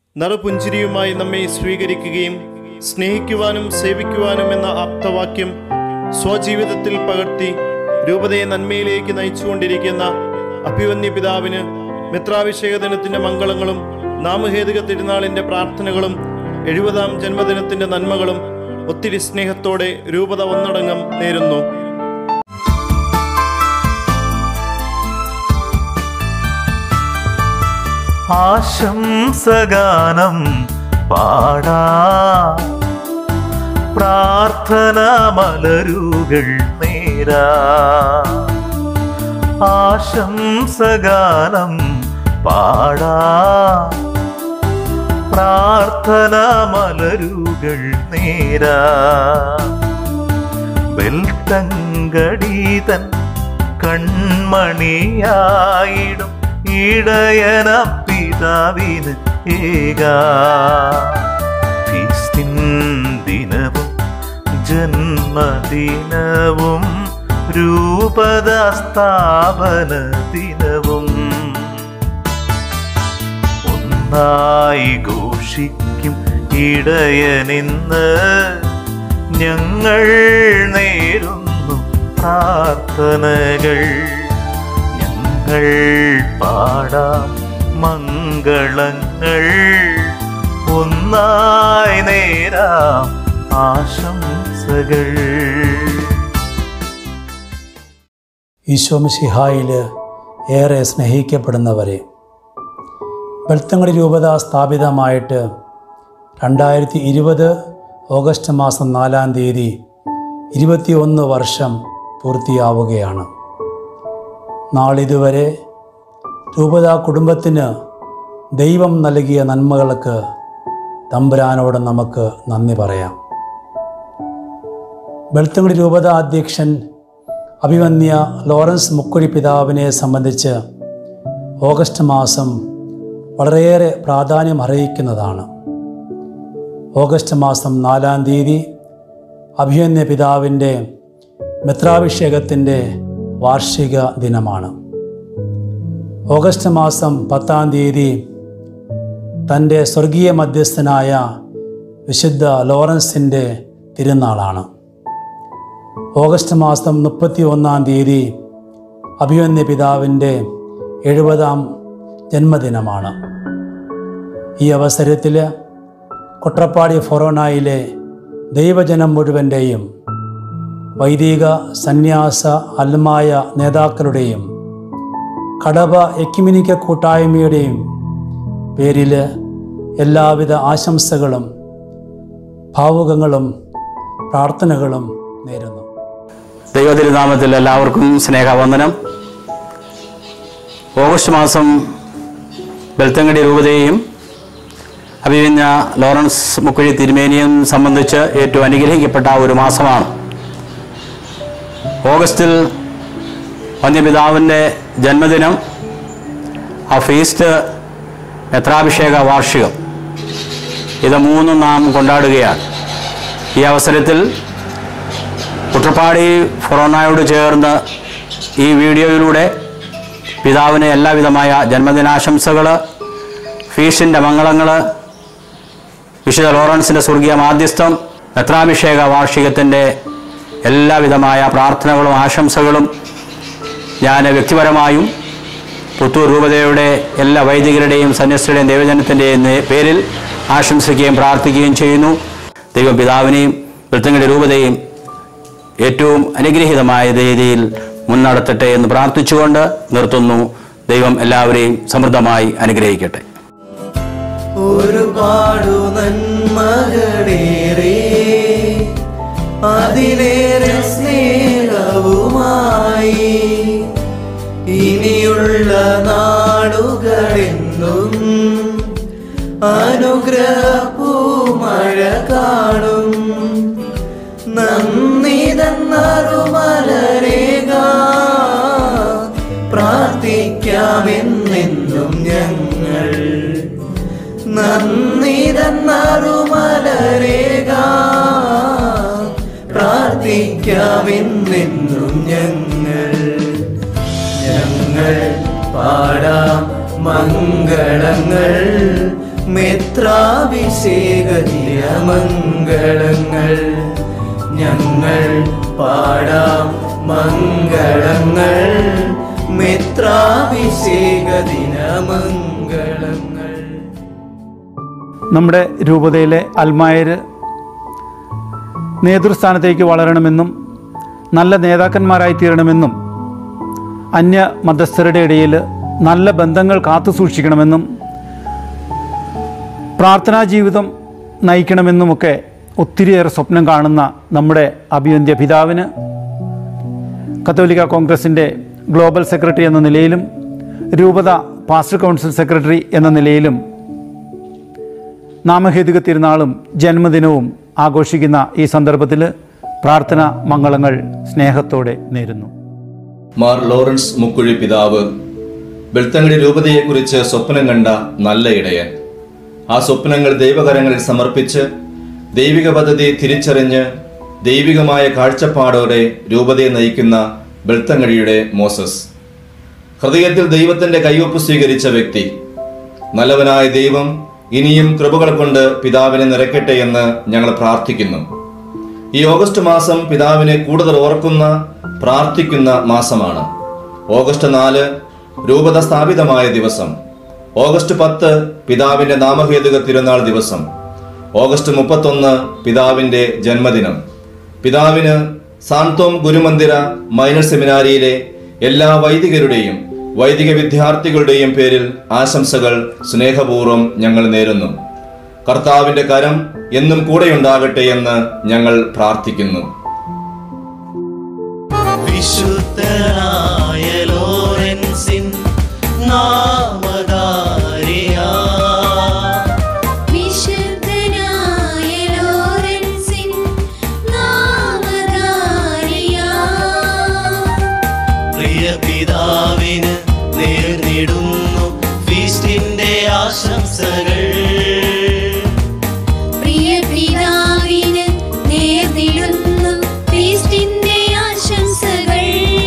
നറുപുഞ്ചിരിയുമായി നമ്മെ സ്വീകരിക്കുകയും സ്നേഹിക്കുവാനും സേവിക്കുവാനും എന്ന ആപ്തവാക്യം സ്വജീവിതത്തിൽ പകർത്തി രൂപതയെ നന്മയിലേക്ക് നയിച്ചുകൊണ്ടിരിക്കുന്ന അഭിവന്യ പിതാവിന് മിത്രാഭിഷേക ദിനത്തിന്റെ മംഗളങ്ങളും നാമഹേതുക തിരുനാളിന്റെ പ്രാർത്ഥനകളും എഴുപതാം ജന്മദിനത്തിന്റെ നന്മകളും ഒത്തിരി സ്നേഹത്തോടെ രൂപത ഒന്നടങ്കം നേരുന്നു ആശംസഗാനം പാടാ പ്രാർത്ഥന മലരുകൾ നേരാ ആശംസഗാനം പാടാ പ്രാർത്ഥന മലരുകൾ നേരാ വെൽത്തങ്കടീതൻ കൺമണിയായിടും ഇടയന പിതാവിന് ഏകാ ഫീസ്റ്റിൻ ദിനവും ജന്മദിനവും രൂപത സ്ഥാപന ദിനവും ഒന്നായി ഘോഷിക്കും ഇടയനിന്ന് ഞങ്ങൾ നേരുന്നു പ്രാർത്ഥനകൾ ഞങ്ങൾ പാടാം മംഗളങ്ങൾ ഒന്നായി നേരാം ആശംസകൾ ഈശോമിഷിഹായിൽ ഏറെ സ്നേഹിക്കപ്പെടുന്നവരെ ബെൽത്തങ്ങടി രൂപത സ്ഥാപിതമായിട്ട് രണ്ടായിരത്തി ഇരുപത് ഓഗസ്റ്റ് മാസം നാലാം തീയതി ഇരുപത്തിയൊന്ന് വർഷം പൂർത്തിയാവുകയാണ് നാളിതുവരെ രൂപത കുടുംബത്തിന് ദൈവം നൽകിയ നന്മകൾക്ക് തമ്പുരാനോട് നമുക്ക് നന്ദി പറയാം ബെൽത്തങ്ങടി രൂപത അധ്യക്ഷൻ അഭിമന്യ ലോറൻസ് മുക്കുഴി പിതാവിനെ സംബന്ധിച്ച് ഓഗസ്റ്റ് മാസം വളരെയേറെ പ്രാധാന്യം അർഹിക്കുന്നതാണ് ഓഗസ്റ്റ് മാസം നാലാം തീയതി അഭിമന്യ പിതാവിൻ്റെ മിത്രാഭിഷേകത്തിൻ്റെ വാർഷിക ദിനമാണ് ഓഗസ്റ്റ് മാസം പത്താം തീയതി തൻ്റെ സ്വർഗീയ മധ്യസ്ഥനായ വിശുദ്ധ ലോറൻസിൻ്റെ തിരുനാളാണ് ഓഗസ്റ്റ് മാസം മുപ്പത്തി ഒന്നാം തീയതി അഭിമന്യ പിതാവിൻ്റെ എഴുപതാം ജന്മദിനമാണ് ഈ അവസരത്തിൽ കൊട്ടപ്പാടി ഫൊറോനായിലെ ദൈവജനം മുഴുവൻ്റെയും വൈദിക സന്യാസ അൽമായ നേതാക്കളുടെയും കടവ എക്യുമിനിക്ക കൂട്ടായ്മയുടെയും പേരിൽ എല്ലാവിധ ആശംസകളും ഭാവുകങ്ങളും പ്രാർത്ഥനകളും നേരുന്നു ദൈവതിരുനാമത്തിൽ എല്ലാവർക്കും സ്നേഹവന്ദനം ഓഗസ്റ്റ് മാസം ബെൽത്തങ്കടി രൂപതയെയും അഭിമന്യ ലോറൻസ് മുക്കുഴി തിരുമേനിയും സംബന്ധിച്ച് ഏറ്റവും അനുഗ്രഹിക്കപ്പെട്ട ഒരു മാസമാണ് ഓഗസ്റ്റിൽ വന്യപിതാവിൻ്റെ ജന്മദിനം ആ ഫീസ്റ്റ് മെത്രാഭിഷേക വാർഷികം ഇത് മൂന്നും നാം കൊണ്ടാടുകയാണ് ഈ അവസരത്തിൽ കുട്ടപ്പാടി ഫൊറോണയോട് ചേർന്ന് ഈ വീഡിയോയിലൂടെ പിതാവിന് എല്ലാവിധമായ ജന്മദിനാശംസകൾ ഫീഷിൻ്റെ മംഗളങ്ങൾ വിശുദ്ധ ലോറൻസിൻ്റെ സ്വർഗീയ മാധ്യസ്ഥം മെത്രാഭിഷേക വാർഷികത്തിൻ്റെ എല്ലാവിധമായ പ്രാർത്ഥനകളും ആശംസകളും ഞാൻ വ്യക്തിപരമായും പുത്തൂർ രൂപതയുടെ എല്ലാ വൈദികരുടെയും സന്യസ്തരുടെയും ദൈവജനത്തിൻ്റെയും പേരിൽ ആശംസിക്കുകയും പ്രാർത്ഥിക്കുകയും ചെയ്യുന്നു ദൈവം പിതാവിനെയും വൃത്തങ്ങളുടെ രൂപതയും ഏറ്റവും അനുഗ്രഹീതമായ രീതിയിൽ മുന്നടത്തട്ടെ എന്ന് പ്രാർത്ഥിച്ചുകൊണ്ട് നിർത്തുന്നു ദൈവം എല്ലാവരെയും സമൃദ്ധമായി അനുഗ്രഹിക്കട്ടെ ഒരുപാടു നന്മകളേറെ അതിലേറെ സ്നേഹവുമായി ഇനിയുള്ള നാടുകളെന്നും അനുഗ്രഹപ്പൂമഴ കാണും നന്ദിതന്നറുമലരേക പ്രാർത്ഥിക്കാമെന്നെന്നും ഞങ്ങൾ നന്ദിതന്നറുമലരേക പ്രാർത്ഥിക്കാമെന്നെന്നും ഞങ്ങൾ ഞങ്ങൾ പാടാം മംഗളങ്ങൾ മെത്രാഭിഷേകദിന മംഗളങ്ങൾ ഞങ്ങൾ പാടാം മംഗളങ്ങൾ മെത്രാഭിഷേകദിന മംഗളങ്ങൾ നമ്മുടെ രൂപതയിലെ അൽമായർ നേതൃസ്ഥാനത്തേക്ക് വളരണമെന്നും നല്ല നേതാക്കന്മാരായി തീരണമെന്നും അന്യ മതസ്ഥരുടെ ഇടയിൽ നല്ല ബന്ധങ്ങൾ കാത്തു സൂക്ഷിക്കണമെന്നും പ്രാർത്ഥനാ ജീവിതം നയിക്കണമെന്നുമൊക്കെ ഒത്തിരിയേറെ സ്വപ്നം കാണുന്ന നമ്മുടെ അഭിവന്ധ്യ പിതാവിന് കത്തോലിക്ക കോൺഗ്രസിൻ്റെ ഗ്ലോബൽ സെക്രട്ടറി എന്ന നിലയിലും രൂപത പാസ്റ്റർ കൗൺസിൽ സെക്രട്ടറി എന്ന നിലയിലും നാമഹേതുക തിരുനാളും ജന്മദിനവും ആഘോഷിക്കുന്ന ഈ സന്ദർഭത്തിൽ പ്രാർത്ഥന മംഗളങ്ങൾ സ്നേഹത്തോടെ നേരുന്നു മാർ ലോറൻസ് മുക്കുഴി പിതാവ് വെളുത്തങ്ങടി രൂപതയെക്കുറിച്ച് സ്വപ്നം കണ്ട നല്ല ഇടയൻ ആ സ്വപ്നങ്ങൾ ദൈവകരങ്ങളിൽ സമർപ്പിച്ച് ദൈവിക പദ്ധതി തിരിച്ചറിഞ്ഞ് ദൈവികമായ കാഴ്ചപ്പാടോടെ രൂപതയെ നയിക്കുന്ന വെളുത്തങ്ങടിയുടെ മോസസ് ഹൃദയത്തിൽ ദൈവത്തിന്റെ കൈവപ്പ് സ്വീകരിച്ച വ്യക്തി നല്ലവനായ ദൈവം ഇനിയും കൃപകൾ കൊണ്ട് പിതാവിനെ നിറയ്ക്കട്ടെ എന്ന് ഞങ്ങൾ പ്രാർത്ഥിക്കുന്നു ഈ ഓഗസ്റ്റ് മാസം പിതാവിനെ കൂടുതൽ ഓർക്കുന്ന പ്രാർത്ഥിക്കുന്ന മാസമാണ് ഓഗസ്റ്റ് നാല് രൂപത സ്ഥാപിതമായ ദിവസം ഓഗസ്റ്റ് പത്ത് പിതാവിന്റെ നാമഹേതുക തിരുനാൾ ദിവസം ഓഗസ്റ്റ് മുപ്പത്തൊന്ന് പിതാവിന്റെ ജന്മദിനം പിതാവിന് സാന്തോം ഗുരുമന്ദിര മൈനർ സെമിനാരിയിലെ എല്ലാ വൈദികരുടെയും വൈദിക വിദ്യാർത്ഥികളുടെയും പേരിൽ ആശംസകൾ സ്നേഹപൂർവ്വം ഞങ്ങൾ നേരുന്നു കർത്താവിന്റെ കരം എന്നും കൂടെയുണ്ടാകട്ടെ എന്ന് ഞങ്ങൾ പ്രാർത്ഥിക്കുന്നു വിശുദ്ധനായ ലോറൻസിൻ നാമധാരിയാ വിശുദ്ധനായ ലോറൻസിൻ നാമധാരിയാ പ്രിയ പിതാവിന് നേർന്നിടുന്നു ഫീസ്റ്റിന്റെ ആശംസകൾ പ്രിയ പിതാവിന് നേർന്നിടുന്നു ഫീസ്റ്റിന്റെ ആശംസകൾ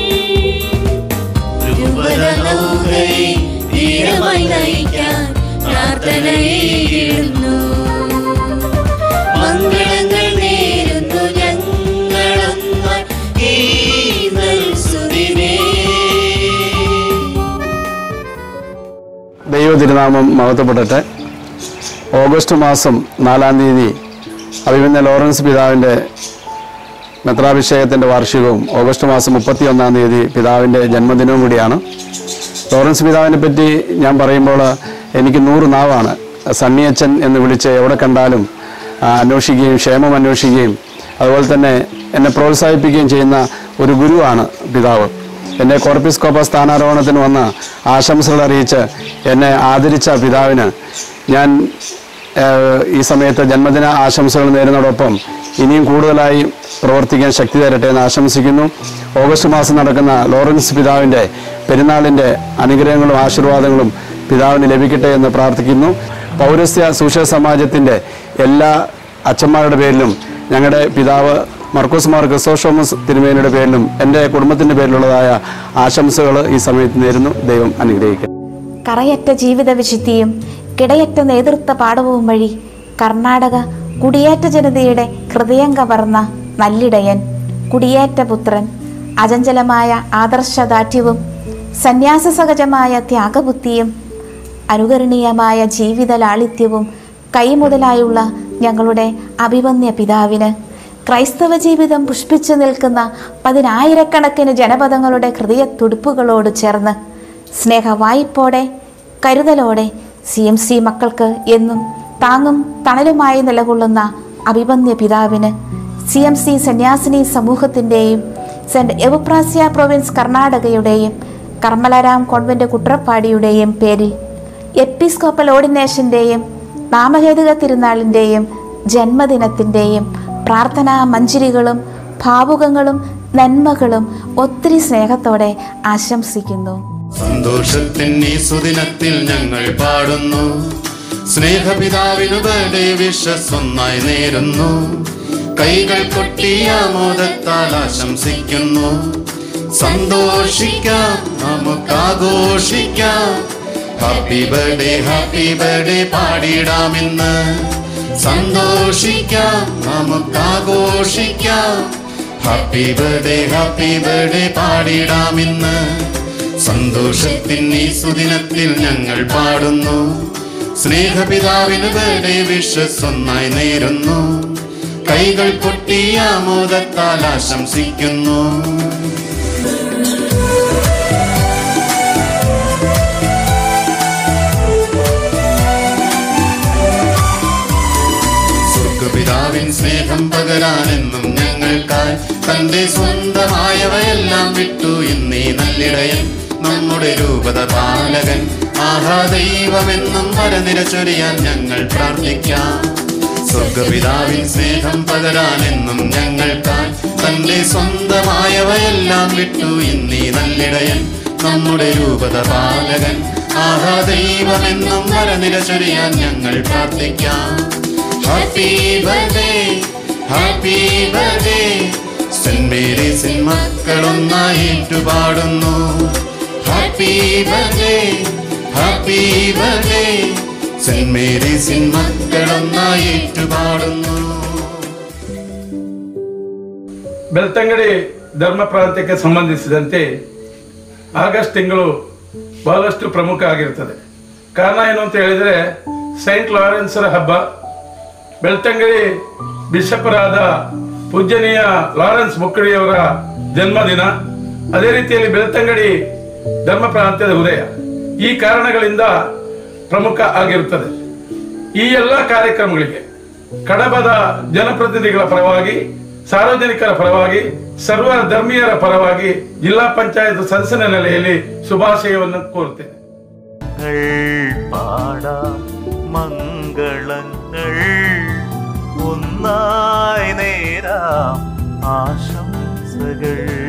രൂപത നൗകയെ ധീരമായി നയിക്കാൻ പ്രാർത്ഥനയേകിടുന്നു മംഗളങ്ങൾ നേരുന്നു ഞങ്ങളൊന്നായി ഈ നൽസുദിനേ ദൈവ തിരുനാമം മഹത്വപ്പെടട്ടെ ഓഗസ്റ്റ് മാസം നാലാം തീയതി അഭിമന്യ ലോറൻസ് പിതാവിൻ്റെ മെത്രാഭിഷേകത്തിൻ്റെ വാർഷികവും ഓഗസ്റ്റ് മാസം മുപ്പത്തി ഒന്നാം തീയതി പിതാവിൻ്റെ ജന്മദിനവും കൂടിയാണ് ലോറൻസ് പിതാവിനെ പറ്റി ഞാൻ പറയുമ്പോൾ എനിക്ക് നൂറ് നാവാണ് സണ്ണിയച്ചൻ എന്ന് വിളിച്ച് എവിടെ കണ്ടാലും ആ, അന്വേഷിക്കുകയും ക്ഷേമം അന്വേഷിക്കുകയും അതുപോലെ തന്നെ എന്നെ പ്രോത്സാഹിപ്പിക്കുകയും ചെയ്യുന്ന ഒരു ഗുരുവാണ് പിതാവ് എന്നെ കോർപ്പിസ്കോപ്പ സ്ഥാനാരോഹണത്തിന് വന്ന് ആശംസകൾ അറിയിച്ച് എന്നെ ആദരിച്ച പിതാവിന് ഞാൻ ഏഹ്, ഈ സമയത്ത് ജന്മദിന ആശംസകൾ നേരുന്നതോടൊപ്പം ഇനിയും കൂടുതലായി പ്രവർത്തിക്കാൻ ശക്തി തരട്ടെ എന്ന് ആശംസിക്കുന്നു ഓഗസ്റ്റ് മാസം നടക്കുന്ന ലോറൻസ് പിതാവിൻ്റെ പെരുന്നാളിൻ്റെ അനുഗ്രഹങ്ങളും ആശീർവാദങ്ങളും പിതാവിന് ലഭിക്കട്ടെ എന്ന് പ്രാർത്ഥിക്കുന്നു പൗരസ്ത്യ സുശ സമാജത്തിൻ്റെ എല്ലാ അച്ഛന്മാരുടെ പേരിലും ഞങ്ങളുടെ പിതാവ് മർക്കോസ് മാർ ക്രിസോഷോമസ് തിരുമേനിയുടെ പേരിലും എൻ്റെ കുടുംബത്തിൻ്റെ പേരിലുള്ളതായ ആശംസകൾ ഈ സമയത്ത് നേരുന്നു ദൈവം അനുഗ്രഹിക്കട്ടെ കറയറ്റ ജീവിത വിശുദ്ധിയും കിടയറ്റ നേതൃത്വ പാഠവും വഴി കർണാടക കുടിയേറ്റ ജനതയുടെ ഹൃദയം കവർന്ന നല്ലിടയൻ കുടിയേറ്റ പുത്രൻ അചഞ്ചലമായ ആദർശദാഠ്യവും സന്യാസസഹജമായ ത്യാഗബുദ്ധിയും അനുകരണീയമായ ജീവിത ലാളിത്യവും കൈമുതലായുള്ള ഞങ്ങളുടെ അഭിവന്യ പിതാവിന് ക്രൈസ്തവ ജീവിതം പുഷ്പിച്ചു നിൽക്കുന്ന പതിനായിരക്കണക്കിന് ജനപദങ്ങളുടെ ഹൃദയത്തുടുപ്പുകളോട് ചേർന്ന് സ്നേഹവായ്പോടെ കരുതലോടെ സി എം സി മക്കൾക്ക് എന്നും താങ്ങും തണലുമായി നിലകൊള്ളുന്ന അഭിവന്യ പിതാവിന് സി എം സി സന്യാസിനി സമൂഹത്തിൻ്റെയും സെൻറ്റ് എവുപ്രാസ്യ പ്രൊവിൻസ് കർണാടകയുടെയും കർമ്മലരാം കോൺവെന്റ് കുട്രപ്പാടിയുടെയും പേരിൽ എപ്പിസ്കോപ്പൽ ഓർഡിനേഷൻ്റെയും നാമഹേതുക തിരുനാളിൻ്റെയും ജന്മദിനത്തിൻ്റെയും പ്രാർത്ഥനാ മഞ്ജരികളും ഭാവുകങ്ങളും നന്മകളും ഒത്തിരി സ്നേഹത്തോടെ ആശംസിക്കുന്നു സന്തോഷത്തിൻ ഈ സുദിനത്തിൽ ഞങ്ങൾ പാടുന്നു സ്നേഹപിതാവിനു ബർത്ത്ഡേ വിഷസ് ഒന്നായി നേരുന്നു കൈകൾ കൊട്ടി ആമോദത്താൽ ആശംസിക്കുന്നു സന്തോഷിക്കാം നമുക്ക് ആഘോഷിക്കാം ഹാപ്പി ബർത്ത്ഡേ ഹാപ്പി ബർത്ത്ഡേ പാടിടാമെന്ന് സന്തോഷിക്കാം നമുക്ക് ആഘോഷിക്കാം ഹാപ്പി ബർത്ത്ഡേ ഹാപ്പി ബർത്ത്ഡേ പാടിടാമെന്ന് സന്തോഷത്തിൻ ഈ സുദിനത്തിൽ ഞങ്ങൾ പാടുന്നു സ്നേഹപിതാവിന് ബർത്ത്ഡേ വിഷസ് ഒന്നായി നേരുന്നു കൈകൾ കൊട്ടി ആമോദത്താൽ ആശംസിക്കുന്നു സ്വർഗപിതാവിൻ സ്നേഹം പകരാനെന്നും ഞങ്ങൾക്കായി തന്റെ സ്വന്തമായവയെല്ലാം വിട്ടു ഇന്നീ നല്ലിടയൻ നമ്മുടെ രൂപത പാലകൻ ആഹാ ദൈവമെന്നും വരനിര ചൊരിയാൻ ഞങ്ങൾ പ്രാർത്ഥിക്കാം സ്വർഗപിതാവിൻ സ്നേഹം പകരാനെന്നും ഞങ്ങൾക്കായി തന്റെ സ്വന്തമായവയെല്ലാം വിട്ടു ഇന്നീ നല്ലിടയൻ നമ്മുടെ രൂപത പാലകൻ ആഹാ ദൈവമെന്നും വരനിര ചൊരിയാൻ ഞങ്ങൾ പ്രാർത്ഥിക്കാം happy birthday happy birthday saint മേരീസിൻ മക്കളൊന്നായി ഏറ്റുപാടുന്നു happy birthday happy birthday saint മേരീസിൻ മക്കളൊന്നായി ಏറ്റുಪಾಡುന്നു ಬೆಳ್ತಂಗಡಿ ಧರ್ಮ ಪ್ರಾಂತ್ಯಕ್ಕೆ ಸಂಬಂಧಿಸಿದಂತೆ ಆಗಸ್ಟ್ ತಿಂಗಳು ಬಹಳಷ್ಟು ಪ್ರಮುಖ ಆಗಿರ್ತದೆ ಕಾರಣ ಏನು ಅಂತ ಹೇಳಿದರೆ ಸೈಂಟ್ ಲಾರೆನ್ಸರ ಹಬ್ಬ ಬೆಳ್ತಂಗಡಿ ಬಿಷಪರಾದ ಪೂಜ್ಯನೀಯ ಲಾರೆನ್ಸ್ ಮುಕ್ಕಡಿಯವರ ಜನ್ಮದಿನ ಅದೇ ರೀತಿಯಲ್ಲಿ ಬೆಳ್ತಂಗಡಿ ಧರ್ಮ ಪ್ರಾಂತ್ಯದ ಉದಯ ಈ ಕಾರಣಗಳಿಂದ ಪ್ರಮುಖ ಆಗಿರುತ್ತದೆ ಈ ಎಲ್ಲ ಕಾರ್ಯಕ್ರಮಗಳಿಗೆ ಕಡಬದ ಜನಪ್ರತಿನಿಧಿಗಳ ಪರವಾಗಿ ಸಾರ್ವಜನಿಕರ ಪರವಾಗಿ ಸರ್ವ ಧರ್ಮೀಯರ ಪರವಾಗಿ ಜಿಲ್ಲಾ ಪಂಚಾಯತ್ ಸದಸ್ಯನ ನೆಲೆಯಲ್ಲಿ ಶುಭಾಶಯವನ್ನು ಕೋರುತ್ತೇನೆ പാടാം മംഗളങ്ങൾ ഒന്നായി നേരാം ആശംസകൾ